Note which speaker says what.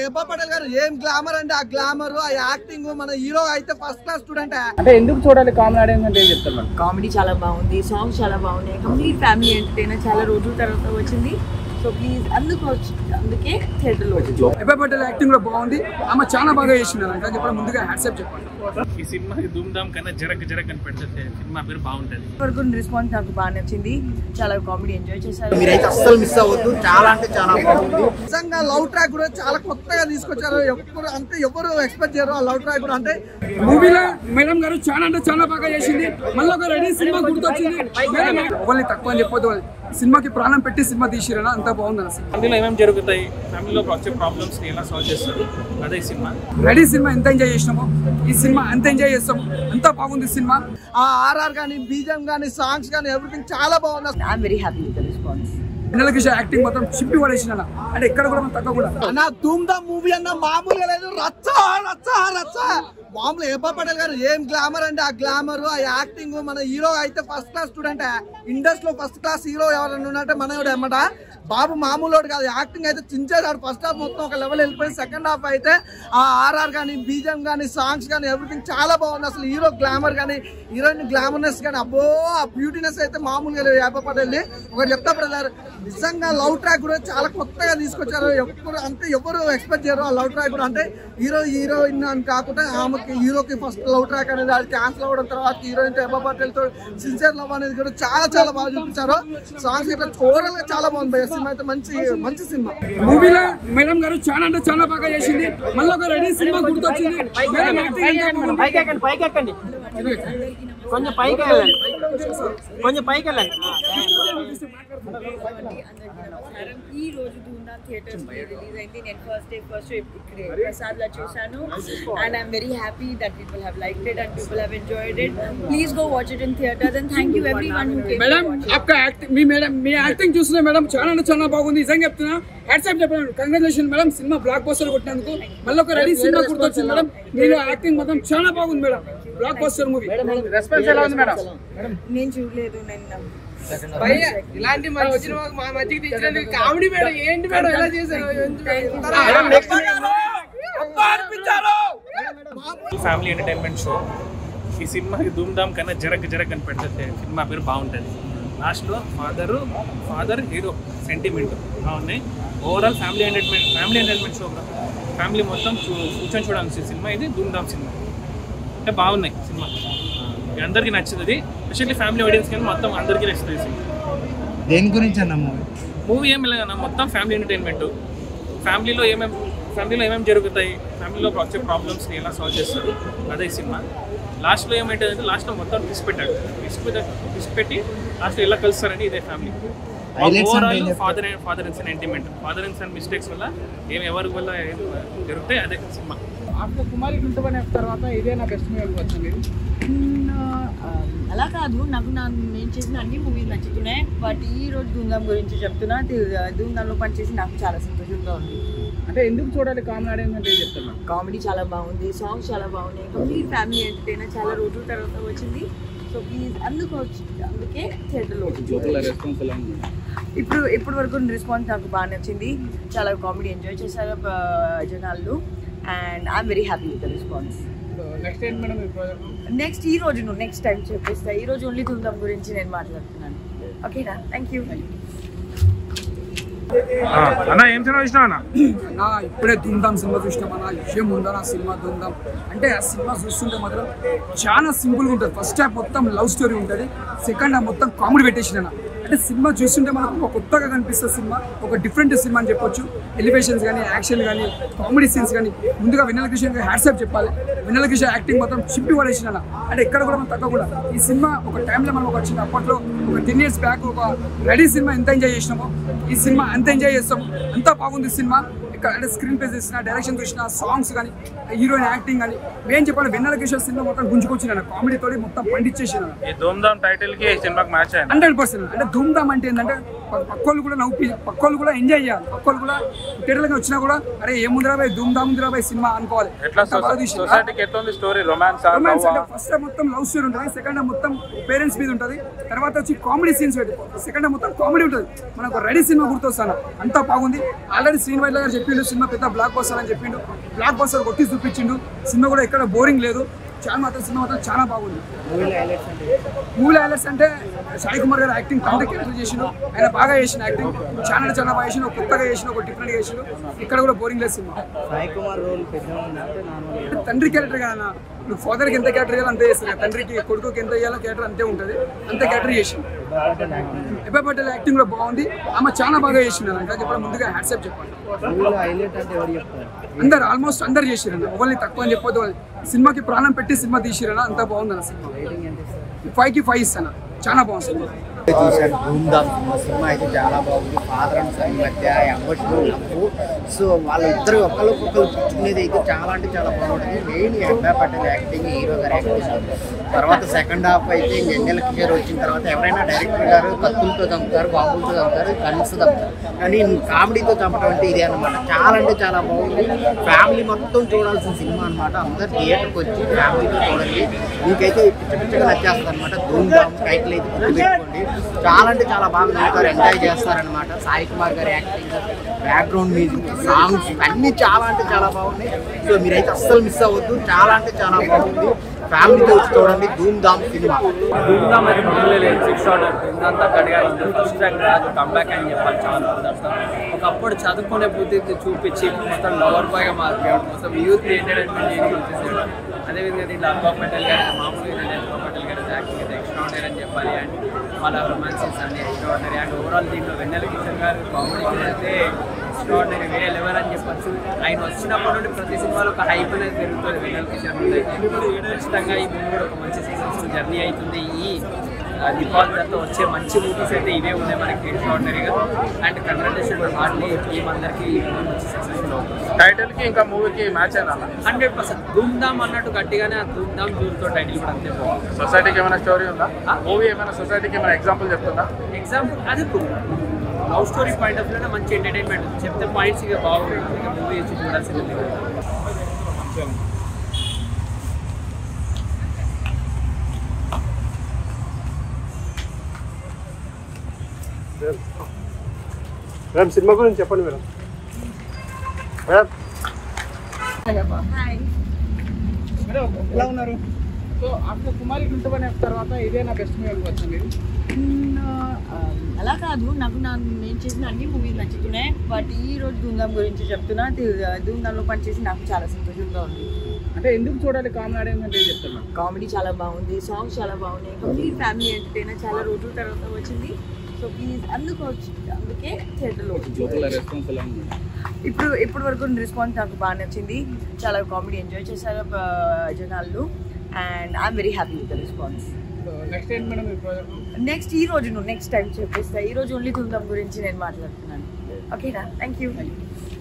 Speaker 1: ఎబ్బా పటేల్ గారు ఏం గ్లామర్ అంటే ఆ గ్లామర్ ఆ యాక్టింగ్ మన హీరో అయితే ఫస్ట్ క్లాస్ స్టూడెంట్
Speaker 2: అంటే ఎందుకు చూడాలి కామన్ ఆడియన్స్ అంటే ఏం చెప్తారు మేడం
Speaker 3: కామెడీ చాలా బాగుంది సాంగ్స్ చాలా బాగున్నాయి కంప్లీట్ ఫ్యామిలీ ఎంటర్టైనర్ చాలా రోజుల తర్వాత వచ్చింది సో ప్లీజ్ అందుకు వచ్చి అందుకే థియేటర్లో వచ్చింది
Speaker 4: ఎబ్బా పటేల్ యాక్టింగ్ కూడా బాగుంది ఆమె చాలా బాగా చేసింది ఇంకా చెప్పడం ముందుగా హ్యాట్సాప్ చెప్పండి
Speaker 5: ఈ సినిమా ధూమ్ ధామ్ కన్నా జరగ జరగ అని పెడితే సినిమా పేరు బాగుంటుంది
Speaker 3: వరకు రెస్పాన్స్ నాకు బాగా నచ్చింది చాలా కామెడీ ఎంజాయ్ చేశారు
Speaker 6: మీరైతే అస్సలు మిస్ అవ్వద్దు చాలా అంటే చాలా బాగుంది
Speaker 1: నిజంగా లవ్ ట్రాక్ కూడా చాలా కొత్తగా తీసుకొచ్చారు ఎప్పుడు అంటే ఎవరు ఎక్స్పెక్ట్ చేయరు ఆ లవ్ ట్రాక్ కూడా అంటే
Speaker 4: మూవీలో మేడం గారు చాలా అంటే చాలా బాగా చేసింది మళ్ళీ ఒక రెడీ సినిమా గుర్తొచ్చింది మేడం వాళ్ళని తక్కువ అని చెప్పొద్దు వాళ్ళు సినిమాకి ప్రాణం పెట్టి సినిమా తీసిరనా అంత బాగుంది అసలు
Speaker 5: ఫ్యామిలీలో ఏమేమి జరుగుతాయి ఫ్యామిలీలో వచ్చే ప్రాబ్లమ్స్ ఎలా సాల్వ్ చేస్తారు అదే ఈ సినిమా
Speaker 4: రెడీ సినిమా ఎంత ఎంజాయ్ చేసినామో ఈ సినిమా అంత ఎంజాయ్ చేస్తాము అంత బాగుంది సినిమా
Speaker 1: ఆ ఆర్ఆర్ కానీ బీజం కానీ సాంగ్స్ కానీ ఎవ్రీథింగ్ చాలా బాగుంది అసలు.
Speaker 3: I'm very happy with the response
Speaker 4: పిల్లల కిషోర్ యాక్టింగ్ మాత్రం చింపి పడేసిన అంటే ఎక్కడ కూడా మనం తగ్గకుండా
Speaker 1: అన్న ధూమ్ ధామ్ మూవీ అన్న మామూలుగా లేదు రచ్చ రచ్చ రచ్చ మామూలు ఎబ్బా పటేల్ గారు ఏం గ్లామర్ అంటే ఆ గ్లామర్ ఆ యాక్టింగ్ మన హీరో అయితే ఫస్ట్ క్లాస్ స్టూడెంట్ ఇండస్ట్రీలో ఫస్ట్ క్లాస్ హీరో ఎవరైనా ఉన్నట్టే మనోడు అన్నమాట బాబు మామూలు కాదు యాక్టింగ్ అయితే చించేశాడు ఫస్ట్ హాఫ్ మొత్తం ఒక లెవెల్ వెళ్ళిపోయి సెకండ్ హాఫ్ అయితే ఆ ఆర్ఆర్ కానీ బీజం కానీ సాంగ్స్ కానీ ఎవ్రీథింగ్ చాలా బాగుంది అసలు హీరో గ్లామర్ కానీ హీరోయిన్ గ్లామర్నెస్ కానీ అబ్బో ఆ బ్యూటీనెస్ అయితే మామూలుగా లేదు యాప పటేల్ ఒకటి చెప్తా బ్రదర్ నిజంగా లవ్ ట్రాక్ కూడా చాలా కొత్తగా తీసుకొచ్చారు ఎప్పుడు అంటే ఎవరు ఎక్స్పెక్ట్ చేయరు ఆ లవ్ ట్రాక్ కూడా అంటే హీరో హీరోయిన్ అని కాకుండా ఆమెకి హీరోకి ఫస్ట్ లవ్ ట్రాక్ అనేది అది క్యాన్సిల్ అవ్వడం తర్వాత హీరోయిన్ ఎబ్బా పటేల్ తో సిన్సియర్ లవ్ అనేది కూడా చాలా చాలా బాగా చూపించారు సాంగ్స్ ఇట్లా ఓవరాల్ గా చాలా బాగుంది భయ్యా. సినిమా అయితే మంచి మంచి సినిమా
Speaker 4: మూవీలో మేడం గారు చాలా అంటే చాలా బాగా చేసింది మళ్ళీ ఒక రెడీ సినిమా గుర్తొచ్చింది మేడం యాక్టింగ్ ఎంత బాగుంది.
Speaker 6: పైకి ఎక్కండి పైకి ఎక్కండి కొంచెం పైకి వెళ్ళండి కొంచెం పైకి వెళ్ళండి
Speaker 3: ఈ రోజు ధూమ్ధామ్ థియేటర్స్ రిలీజ్ అయింది నేను ఫస్ట్ డే ఫస్ట్ షో ఇక్కడే ప్రసాద్ లో చూసాను and I'm very happy that people have like it and people have enjoyed it please go watch it in theatres and thank you every one who came
Speaker 4: madam आपका acting మీ madam మీ acting చూస్తున్నా madam చాలా అంటే చాలా బాగుంది నిజంగా చెప్తున్నా హ్యాట్సాప్ చెప్పండి congratulation madam cinema blockbuster కొట్టినందుకు మళ్ళీ ఒక రెడీ సినిమా గుర్తొచ్చింది మేడం మీరు యాక్టింగ్ మాత్రం చాలా బాగుంది madam blockbuster movie response ఎలా ఉంది మేడం
Speaker 3: నేను చూడలేదు నేను
Speaker 2: ఇలాంటి మన వచ్చిన మా మధ్యకి తెచ్చినందుకు కామెడీ మేడం ఏంటి మేడం ఎలా చేశారు
Speaker 5: ఫ్యామిలీ ఎంటర్టైన్మెంట్ షో ఈ సినిమా ధూమ్ ధామ్ కన్నా జరగ జరగ అని పెడితే సినిమా పేరు బాగుంటుంది లాస్ట్లో ఫాదరు ఫాదర్ హీరో సెంటిమెంట్ బాగున్నాయి overall family entertainment family entertainment show family మొత్తం చూ- కూర్చొని చూడాల్సిన సినిమా ఇది ధూమ్ ధామ్ సినిమా అంటే బాగున్నాయి సినిమా మీ అందరికీ నచ్చుతుంది ఎస్పెషల్లీ ఫ్యామిలీ ఆడియన్స్ కానీ మొత్తం అందరికీ నచ్చుతుంది సినిమా
Speaker 6: దేని గురించి అన్న మూవీ
Speaker 5: మూవీ ఏం లేదన్న మొత్తం ఫ్యామిలీ ఎంటర్టైన్మెంట్ ఫ్యామిలీలో ఏమేమి ఫ్యామిలీలో ఏమేమి జరుగుతాయి ఫ్యామిలీలో వచ్చే ప్రాబ్లమ్స్ని ఎలా సాల్వ్ చేస్తారు అదే సినిమా లాస్ట్లో ఏమైందంటే లాస్ట్లో మొత్తం ట్విస్ట్ పెట్టాడు ట్విస్ట్ పెట్టి ట్విస్ట్ పెట్టి లాస్ట్లో ఎలా కలుస్తారని ఇదే ఫ్యామిలీ
Speaker 6: Highlights అంటే
Speaker 5: ఓవరాల్
Speaker 6: ఏం చెప్తారు?
Speaker 5: Father father and sentiment father and son mistakes వల్ల ఏం ఎవరి వల్ల ఏం జరుగుతాయి అదే సినిమా
Speaker 4: ఆఫ్టర్ కుమారి గుంటబనే తర్వాత ఇదే నా బెస్ట్ మూవీ అనుకోవచ్చు మీరు
Speaker 3: అలా కాదు నాకు నా నేను చేసిన అన్ని మూవీస్ నచ్చుతున్నాయి బట్ ఈ రోజు ధూమ్ధామ్ గురించి చెప్తున్నా ధూమ్ధామ్లో పనిచేసి నాకు చాలా సంతోషంగా ఉంది
Speaker 2: అంటే ఎందుకు చూడాలి కామన్ ఆడియన్స్ అంటే ఏం చెప్తారు మేడం
Speaker 3: కామెడీ చాలా బాగుంది సాంగ్స్ చాలా బాగున్నాయి కంప్లీట్ ఫ్యామిలీ ఎంటర్టైనర్ చాలా రోజుల తర్వాత వచ్చింది సో ప్లీజ్ అందుకు వచ్చి అందుకే థియేటర్లో వచ్చింది
Speaker 2: రెస్పాన్స్ ఎలా ఉంది
Speaker 3: ఇప్పుడు ఇప్పటి వరకు రెస్పాన్స్ నాకు బాగా నచ్చింది చాలా కామెడీ ఎంజాయ్ చేశారు ఆ, జనాలు and I'm very happy with the response
Speaker 2: next ఏంటి మేడం ఈ ప్రాజెక్ట్
Speaker 3: నెక్స్ట్ ఈ రోజు నువ్వు నెక్స్ట్ టైం చెప్పేస్తా ఈ రోజు ఓన్లీ ధూమ్ధామ్ గురించి నేను మాట్లాడుతున్నాను ఓకేనా థ్యాంక్ యూ
Speaker 5: అన్న ఏం సినిమా చూసినా అన్న
Speaker 4: నా ఇప్పుడే ధూమ్ధామ్ సినిమా చూసినాం అన్న ఏం ఉందా నా సినిమా ధూమ్ధామ్ అంటే ఆ సినిమా చూస్తుంటే మాత్రం చాలా సింపుల్గా ఉంటుంది ఫస్ట్ హాఫ్ మొత్తం లవ్ స్టోరీ ఉంటుంది సెకండ్ హాఫ్ మొత్తం కామెడీ పెట్టేసిన అంటే సినిమా చూస్తుంటే మనకు ఒక కొత్తగా కనిపిస్తుంది సినిమా ఒక డిఫరెంట్ సినిమా అని చెప్పొచ్చు ఎలివేషన్స్ కానీ యాక్షన్ కానీ కామెడీ సీన్స్ కానీ ముందుగా వినల్ కిషోర్ హ్యాట్సాప్ చెప్పాలి వినల్ కిషోర్ యాక్టింగ్ మాత్రం చింపి పడేసిన అంటే ఎక్కడ కూడా మనం తగ్గకూడదు ఈ సినిమా ఒక టైంలో మనం ఒక వచ్చిన అప్పట్లో ఒక టెన్ ఇయర్స్ బ్యాక్ ఒక రెడీ సినిమా ఎంత ఎంజాయ్ చేసినామో ఈ సినిమా అంత ఎంజాయ్ చేస్తాం అంతా బాగుంది సినిమా ఇక్కడ అంటే స్క్రీన్ ప్లే చేసిన డైరెక్షన్ చూసిన సాంగ్స్ కానీ హీరోయిన్ యాక్టింగ్ కానీ ఏం చెప్పాలి వెన్నెల కిషోర్ సినిమా మొత్తం గుంజుకొచ్చిన కామెడీ తోటి మొత్తం పండించేసిన
Speaker 5: ఈ ధూమ్ ధామ్ టైటిల్ కి సినిమాకి మ్యాచ్ అయింది
Speaker 4: హండ్రెడ్ పర్సెంట్ అంటే ధూమ్ ధామ్ అంటే ఏంటంటే పక్కోళ్ళు కూడా నవ్వు పక్కోళ్ళు కూడా ఎంజాయ్ చేయాలి పక్కోళ్ళు కూడా థియేటర్కి వచ్చినా కూడా అరే ఏముందిరా బాయ్ ధూమ్ ధామ్ ఉందిరా బాయ్ సినిమా అనుకోవాలి
Speaker 5: ఎట్లా
Speaker 4: అంత బాగా తీసిండు.
Speaker 5: సొసైటీకి ఎట్లా ఉంది స్టోరీ రొమాన్స్
Speaker 4: రొమాన్స్ అంటే ఫస్ట్ మొత్తం లవ్ స్టోరీ ఉంటుంది సెకండ్ మొత్తం పేరెంట్స్ మీద ఉంటుంది తర్వాత వచ్చి కామెడీ సీన్స్ పెట్టి సెకండ్ మొత్తం కామెడీ ఉంటుంది మనకు రెడీ సినిమా గుర్తొస్తాను అంతా బాగుంది ఆల్రెడీ శ్రీని వైట్ల గారు చెప్పిండు సినిమా పెద్ద బ్లాక్ బస్టర్ అని చెప్పిండు బ్లాక్ బస్టర్ కొట్టి చూపించిండు సినిమా కూడా ఎక్కడ బోరింగ్ లేదు చాలా మాత్రం సినిమా మాత్రం చాలా బాగుంది మూవీ హైలైట్స్ అంటే సాయి కుమార్ గారు యాక్టింగ్ తండ్రి క్యారెక్టర్ చేసిండు ఆయన బాగా చేసిన యాక్టింగ్ చాలా అంటే చాలా బాగా చేసిన కొత్తగా చేసిన ఒక డిఫరెంట్ చేసిండు ఇక్కడ కూడా బోరింగ్ లేదు సినిమా
Speaker 6: సాయి కుమార్ రోల్ పెద్ద అంటే నార్మల్
Speaker 4: అంటే తండ్రి క్యారెక్టర్ కదా నువ్వు ఫాదర్కి ఎంత క్యారెక్టర్ చేయాలో అంతే చేస్తాను తండ్రికి కొడుకుకి ఎంత చేయాలో క్యారెక్టర్ అంతే ఉంటుంది అంతే క్యారెక్టర్ చేసింది ఎబ్బా పటేల్ యాక్టింగ్ కూడా బాగుంది ఆమె చాలా బాగా చేసింది ఇంకా చెప్పడం ముందుగా హ్యాట్సాప్ చెప్పాలి
Speaker 6: మూవీలో హైలైట్ అంటే ఎవరు చెప్తారు
Speaker 4: అందరు ఆల్మోస్ట్ అందరు చేసిరన్న ఒకరిని తక్కువ అని చెప్పొద్దు సినిమాకి ప్రాణం పెట్టి సినిమా తీసిరన్న అంత బాగుంది అన్న సినిమా
Speaker 6: రేటింగ్ ఎంత ఇస్తారు
Speaker 4: ఫైవ్ కి ఫైవ్ ఇస్తాను చాలా బాగుంది సినిమా
Speaker 7: చూశాను ధూమ్ ధామ్ సినిమా సినిమా అయితే చాలా బాగుంది ఫాదర్ అండ్ సన్ మధ్య ఎమోషనల్ నవ్వు సో వాళ్ళిద్దరు ఒకరికొకరు పుచ్చుకునేది అయితే చాలా అంటే చాలా బాగుంటుంది main Hebah Patel acting hero గారు యాక్టింగ్ తర్వాత సెకండ్ హాఫ్ అయితే ఇంక ఎన్నెల కిషోర్ వచ్చిన తర్వాత ఎవరైనా డైరెక్టర్ గారు కత్తులతో చంపుతారు బాంబులతో చంపుతారు గన్స్ చంపుతారు కానీ కామెడీతో చంపడం అంటే ఇదే అనమాట చాలా అంటే చాలా బాగుంది ఫ్యామిలీ మొత్తం చూడాల్సిన సినిమా అనమాట అందరు థియేటర్కి వచ్చి ఫ్యామిలీతో చూడండి మీకైతే పిచ్చ పిచ్చగా నచ్చేస్తుంది అనమాట ధూమ్ ధామ్ టైటిల్ అయితే గుర్తుపెట్టుకోండి చాలా అంటే చాలా బాగా నవ్వుతారు ఎంజాయ్ చేస్తారనమాట సాయి కుమార్ గారి యాక్టింగ్ బ్యాక్గ్రౌండ్ మ్యూజిక్ సాంగ్స్ అన్నీ చాలా అంటే చాలా బాగున్నాయి సో మీరైతే అస్సలు మిస్ అవ్వద్దు చాలా అంటే చాలా బాగుంది ఫ్యామిలీతో వచ్చి చూడండి ధూమ్ ధామ్ సినిమా
Speaker 8: ధూమ్ధామ్ అయితే మామూలు లేదు సిక్స్ ఆర్డర్ ధూమ్ధామ్ తగ్గట్టుగా ఉంది ఫస్ట్ ర్యాంక్ రాదు కంబ్యాక్ అని చెప్పాలి చాలా దర్శనం ఒకప్పుడు చదువుకునే బుద్ధి చూపించి మొత్తం లవర్ బాయ్గా మారిపోయాడు మొత్తం యూత్ ఎంటర్టైన్మెంట్ చేయడానికి వచ్చేసాడు అదేవిధంగా దీంట్లో అల్వా పటేల్ గారు మామూలుగా అల్వా పటేల్ గారి యాక్టింగ్ అయితే ఎక్స్ట్రాడనరీ అని చెప్పాలి అండ్ వాళ్ళ రొమాన్సెస్ అన్ని ఎక్స్ట్రాడనరీ అండ్ ఓవరాల్ దీంట్లో వెన్నెల కిషన్ గారు కామెడీ అయితే ఎక్స్ట్రాడనరీ వేరే లెవెల్ అని చెప్పొచ్చు ఆయన వచ్చినప్పటి నుండి ప్రతి సినిమాలో ఒక హైప్ అనేది పెరుగుతుంది వెన్నెల కిషన్ నుండి అయితే ఖచ్చితంగా ఈ మూవీ కూడా ఒక మంచి సక్సెస్ఫుల్ జర్నీ అవుతుంది ఈ దీపావళితో వచ్చే మంచి మూవీస్ అయితే ఇవే ఉన్నాయి మనకి ఎక్స్ట్రాడనరీగా అండ్ కంగ్రాచులేషన్ హార్డ్లీ టీమ్ అందరికీ ఈ movie మంచి సక్సెస్ఫుల్ అవుతుంది
Speaker 5: టైటిల్ కి ఇంకా మూవీకి మ్యాచ్ అయినా
Speaker 8: హండ్రెడ్ పర్సెంట్ ధూమ్ ధామ్ అన్నట్టు గట్టిగానే ఆ ధూమ్ ధామ్ జూరుతో టైటిల్ కూడా అంతే బాగుంది
Speaker 5: సొసైటీకి ఏమైనా స్టోరీ ఉందా మూవీ ఏమైనా సొసైటీకి ఏమైనా ఎగ్జాంపుల్ చెప్తుందా
Speaker 8: ఎగ్జాంపుల్ అది లవ్ స్టోరీ పాయింట్ ఆఫ్ వ్యూలో మంచి ఎంటర్టైన్మెంట్ చెప్తే పాయింట్స్ ఇక బాగుంది ఇక మూవీ వచ్చి చూడాల్సింది
Speaker 9: రేపు సినిమా గురించి చెప్పండి మేడం రేపు
Speaker 2: ఎలా ఉన్నారు సో ఆఫ్టర్ కుమారి గుంటపని తర్వాత ఇదే నా బెస్ట్ మూవీ అనుకోవచ్చు మీరు
Speaker 3: అలా కాదు నాకు నా నేను చేసిన అన్ని మూవీస్ నచ్చుతున్నాయి బట్ ఈ రోజు ధూమ్ధామ్ గురించి చెప్తున్నా ధూమ్ధామ్లో పనిచేసి నాకు చాలా సంతోషంగా ఉంది
Speaker 2: అంటే ఎందుకు చూడాలి కామన్ ఆడియన్స్ అంటే ఏం చెప్తారు మేడం
Speaker 3: కామెడీ చాలా బాగుంది సాంగ్స్ చాలా బాగున్నాయి కంప్లీట్ ఫ్యామిలీ ఎంటర్టైనర్ చాలా రోజుల తర్వాత వచ్చింది సో ప్లీజ్ అందుకు వచ్చి అందుకే థియేటర్లో
Speaker 2: రెస్పాన్స్ ఎలా ఉంది
Speaker 3: ఇప్పుడు ఇప్పటి వరకు రెస్పాన్స్ నాకు బాగా నచ్చింది చాలా కామెడీ ఎంజాయ్ చేశారు ఆ, జనాలు and I'm very happy with the response
Speaker 2: so next ఏంటి మేడం ఈ ప్రాజెక్ట్
Speaker 3: నెక్స్ట్ ఈ రోజు నువ్వు నెక్స్ట్ టైం చెప్పేస్తా ఈ రోజు ఓన్లీ ధూమ్ధామ్ గురించి నేను మాట్లాడుతున్నాను ఓకేనా థ్యాంక్ యూ